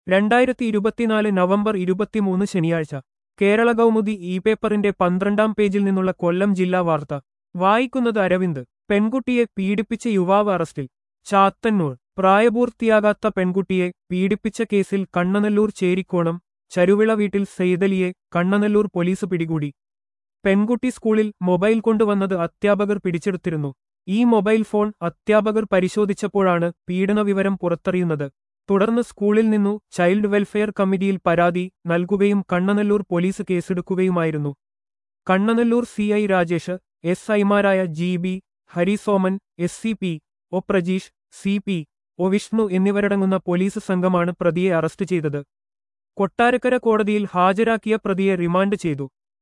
രണ്ടായിരത്തി ഇരുപത്തിനാല് നവംബർ ഇരുപത്തിമൂന്ന് ശനിയാഴ്ച കേരള കൗമുദി ഇ പേപ്പറിന്റെ പന്ത്രണ്ടാം പേജിൽ നിന്നുള്ള കൊല്ലം ജില്ലാ വാർത്ത വായിക്കുന്നത് അരവിന്ദ് പെൺകുട്ടിയെ പീഡിപ്പിച്ച യുവാവ് അറസ്റ്റിൽ ചാത്തന്നൂർ പ്രായപൂർത്തിയാകാത്ത പെൺകുട്ടിയെ പീഡിപ്പിച്ച കേസിൽ കണ്ണനല്ലൂർ ചേരിക്കോണം ചരുവിള വീട്ടിൽ സെയ്തലിയെ കണ്ണനല്ലൂർ പോലീസ് പിടികൂടി പെൺകുട്ടി സ്കൂളിൽ മൊബൈൽ കൊണ്ടുവന്നത് അധ്യാപകർ പിടിച്ചെടുത്തിരുന്നു ഈ മൊബൈൽ ഫോൺ അധ്യാപകർ പരിശോധിച്ചപ്പോഴാണ് പീഡനവിവരം പുറത്തറിയുന്നത് തുടർന്ന് സ്കൂളിൽ നിന്നു ചൈൽഡ് വെൽഫെയർ കമ്മിറ്റിയിൽ പരാതി നൽകുകയും കണ്ണനല്ലൂർ പോലീസ് കേസെടുക്കുകയുമായിരുന്നു Kannanallur C I Rajesh S ഐമാരായ G B Harisoman S C P O Prajeesh C P O Vishnu എന്നിവരടങ്ങുന്ന പോലീസ് സംഘമാണ് പ്രതിയെ അറസ്റ്റ് ചെയ്തത് കൊട്ടാരക്കര കോടതിയിൽ ഹാജരാക്കിയ പ്രതിയെ റിമാൻഡ് ചെയ്തു